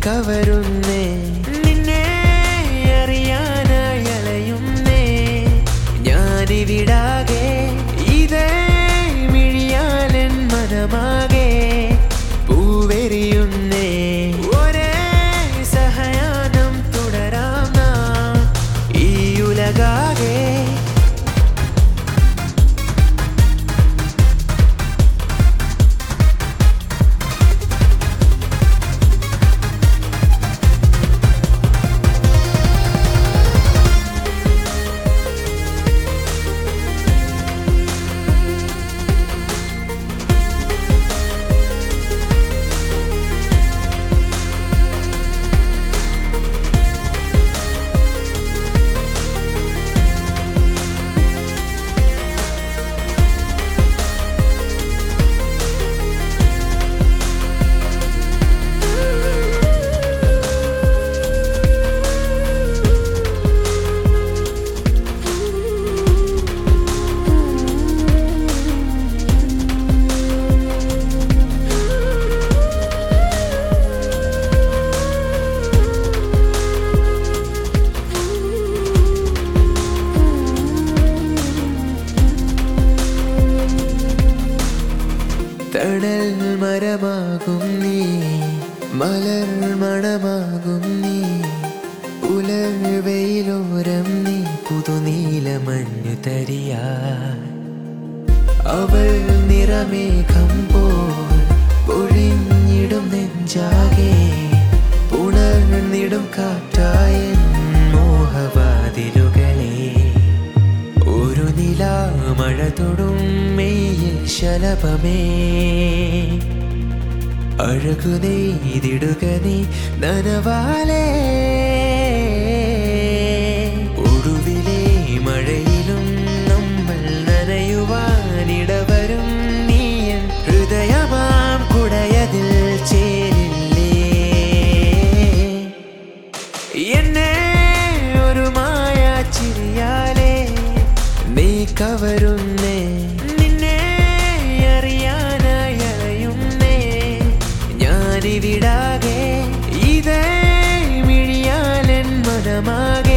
കവരുന്നേ നിന്നെ അറിയാനായി അലയുന്നേ ഞാനിവിടാകെ ഇതേ മിഴിയാലൻ മനമാകെ പൂവെറിയുന്നേ ഒരേ സഹയാനം തുടരാം നാം ഈ ഉലകാകെ തണൽ മരമാകും നീ മലർ മണമാകും നീ ഉലർ വെയിലോരം നീ പുതുനീല മഞ്ഞു തരിയാ അവൾ നിറമേഘം പോൽ പൊഴിഞ്ഞിടും നെഞ്ചാകെ ഉണർന്നിടും കാറ്റായ മോഹവാതിലുകളെ ഒരു നിലാമഴ തൊടും മെയ്യിൽ ശലഭമേ അഴകു നെയ്തിടുക നീ നനവാലേ ഒടുവിലെ മഴയിലും നമ്മൾ നനയുവാനിടവരും നീയൻ ഹൃദയമാം കുടയതിൽ ചേരില്ലേ എന്നെ ഒരു മായ ചിരിയാലേ നീ കവരുന്നേ നിന്നെ അറിയാനായി അലയുന്നേ ഞാനിവിടാകെ ഇതേ മിഴിയാലൻ മനമാകെ